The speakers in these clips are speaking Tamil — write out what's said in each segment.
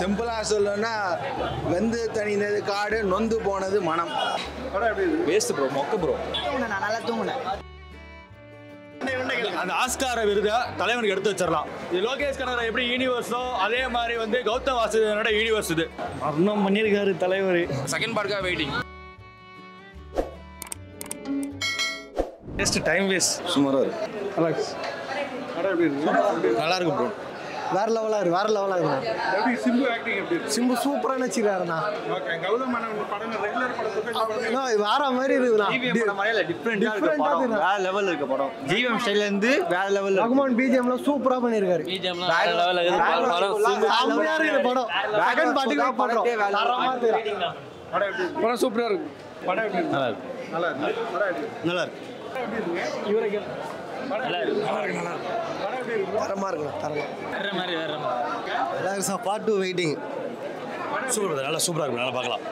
சிம்பிளாக சொல்லணும்னா வெந்து தணிந்தது காடு நொந்து போனது மனம் வேஸ்ட் ப்ரோ மொக்க ப்ரோ நான் நல்லா தூங்கினேன் அந்த ஆஸ்கார விருதை தலைவனுக்கு எடுத்து வச்சிடலாம் இது லோகேஷ் கனகரா எப்படி யூனிவர்ஸோ அதே மாதிரி வந்து கௌதம் வாசுதேவனோட யூனிவர்ஸ் இது மரணம் பண்ணியிருக்காரு தலைவர் செகண்ட் பார்க்காக வெயிட்டிங் ஜஸ்ட் டைம் வேஸ்ட் சுமாராக இருக்கு நல்லா இருக்கும் ப்ரோ வேற லெவலா இருக்கு வேற லெவலா இருக்கு சிம்பு ஆக்டிங் எப்படி இருக்கு? சிம்பு சூப்பரா நடிச்சிருக்காருண்ணா ஓகே கௌதம் மேனன் படம் ரெகுலர் படத்துக்கு இந்த படத்துக்கு அண்ணா, இது வேற மாதிரி இருக்குண்ணா டிஃப்ரெண்டா இருக்கு படம். வேற லெவல் இருக்கு படம் ஜீவம் ஸ்டைல்ல இருந்து வேற லெவல் ரகுமான் பிஜிஎம்ல சூப்பரா பண்ணிருக்காரு வேற லெவல் செம்மையா இருக்குது படம் வேகன் பாட்டுக்கு வெயிட் பண்றோம் தரமா இருக்கு. படம் எப்படி இருக்கு? படம் சூப்பரா இருக்கு படம் எப்படி இருக்கு? நல்லா இருக்கு நல்லா இருக்கு படம் எப்படி இருக்கு? நல்லா இருக்கு படம் எப்படி இருக்கு தரமா இருக்குண்ணா தரமா வேற மாதிரி வேற நல்லா இருக்கு sir part two waiting super நல்லா சூப்பரா இருக்கு நல்லா பார்க்கலாம்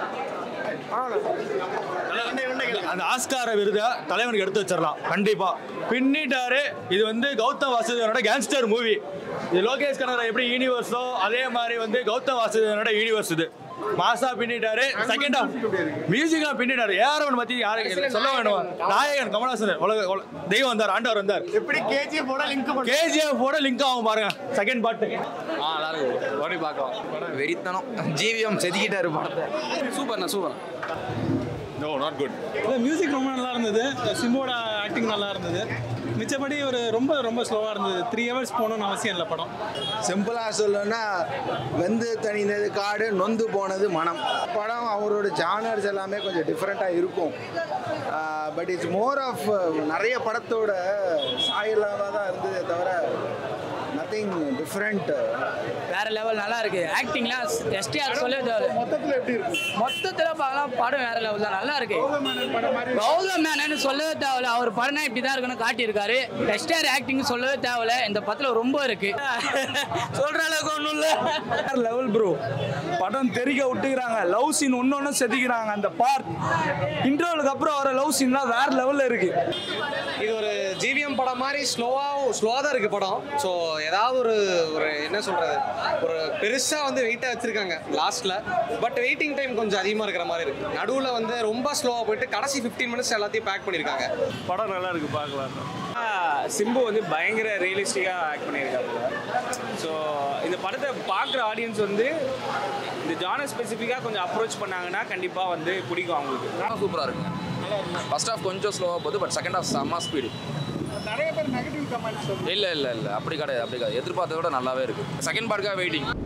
அந்த ஆஸ்கார விருதை தலைவனுக்கு எடுத்து வச்சிடலாம் கண்டிப்பா பின்னிட்டாரு இது வந்து கௌதம் வாசுதேவனோட கேங்ஸ்டர் மூவி இது லோகேஷ் கனகரா எப்படி யூனிவர்ஸோ அதே மாதிரி வந்து கௌதம் வாசுதேவனோட யூனிவர்ஸ் இது மாசா பின்னிட்டாரு செகண்ட் ஹாஃப் மியூசிக்கா பின்னிட்டாரு ஏஆர்வன் பத்தி யாருக்கு சொல்ல வேணும் நாயகன் கமலஹாசன் உலக உல- தெய்வம் வந்தார் ஆண்டவர் வந்தார் எப்படி கேஜிஎஃப் போட லிங்க் கேஜிஎஃப் போட லிங்க் ஆகும் பாருங்க செகண்ட் பார்ட் ஆ நல்லா இருக்கும் ஓடி பார்க்கலாம் வெறித்தனம் ஜிவிஎம் செதுக்கிட்டாரு படத்தை சூப்பர்ண்ணா சூப்பர் நோ நாட் குட் இல்லை மியூசிக் ரொம்ப நல்லா இருந்தது சிம்போட ஆக்டிங் நல்லா இருந்தது மிச்சப்படி ஒரு ரொம்ப ரொம்ப ஸ்லோவாக இருந்தது த்ரீ ஹவர்ஸ் போகணும்னு அவசியம் இல்லை படம் சிம்பிளாக சொல்லணும்னா வெந்து தணிந்தது காடு நொந்து போனது மனம் படம் அவரோட ஜானர்ஸ் எல்லாமே கொஞ்சம் டிஃப்ரெண்ட்டாக இருக்கும் பட் இட்ஸ் மோர் ஆஃப் நிறைய படத்தோட சாயலாக தான் இருந்ததே தவிர நத்திங் டிஃப்ரெண்ட் வேற லெவல் நல்லா இருக்கு ஆக்டிங்லாம் எஸ்டிஆர் சொல்லவே தேவை மொத்தத்துல எப்படி இருக்கு மொத்தத்துல பார்க்கலாம் படம் வேற லெவல் தான் நல்லா இருக்கு கௌதம் மேனன் படம் மாதிரி கௌதம் மேனன் சொல்லவே தேவையில்ல அவர் படம்னா இப்படி தான் இருக்குன்னு காட்டியிருக்காரு எஸ்டிஆர் ஆக்டிங் சொல்லவே தேவையில்ல இந்த படத்துல ரொம்ப இருக்கு சொல்ற அளவுக்கு ஒன்றும் இல்லை லெவல் ப்ரோ படம் தெரிக்க விட்டுக்கிறாங்க லவ் சீன் ஒன்று ஒன்று செதுக்கிறாங்க அந்த பார்ட் இன்டர்வலுக்கு அப்புறம் வர லவ் சீன்லாம் வேற லெவலில் இருக்கு இது ஒரு ஜிவிஎம் படம் மாதிரி ஸ்லோவாக ஸ்லோவாக தான் இருக்குது படம் ஸோ ஏதாவது ஒரு ஒரு என்ன சொல்கிறது ஒரு பெருசாக வந்து வெயிட்டாக வச்சுருக்காங்க லாஸ்ட்டில் பட் வெயிட்டிங் டைம் கொஞ்சம் அதிகமாக இருக்கிற மாதிரி இருக்குது நடுவில் வந்து ரொம்ப ஸ்லோவாக போயிட்டு கடைசி ஃபிஃப்டீன் மினிட்ஸ் எல்லாத்தையும் பேக் பண்ணியிருக்காங்க படம் நல்லா இருக்கு பார்க்கலாம் சிம்பு வந்து பயங்கர ரியலிஸ்டிக்காக ஆக்ட் பண்ணியிருக்காங்க ஸோ இந்த படத்தை பார்க்குற ஆடியன்ஸ் வந்து இந்த ஜானர் ஸ்பெசிஃபிக்காக கொஞ்சம் அப்ரோச் பண்ணாங்கன்னா கண்டிப்பாக வந்து பிடிக்கும் அவங்களுக்கு சூப்பராக இருக்குங்க ஃபர்ஸ்ட் ஹாஃப் கொஞ்சம் ஸ்லோவாக போகுது பட் செகண்ட் ஹாஃப் செம்ம ஸ்பீடு நிறைய பேர் நெகட்டிவ் கமெண்ட்ஸ் இல்லை இல்லை இல்லை அப்படி கிடையாது அப்படி கிடையாது எதிர்பார்த்ததை விட நல்லாவே இருக்குது செகண்ட் பார்க்காக வெயிட்டிங்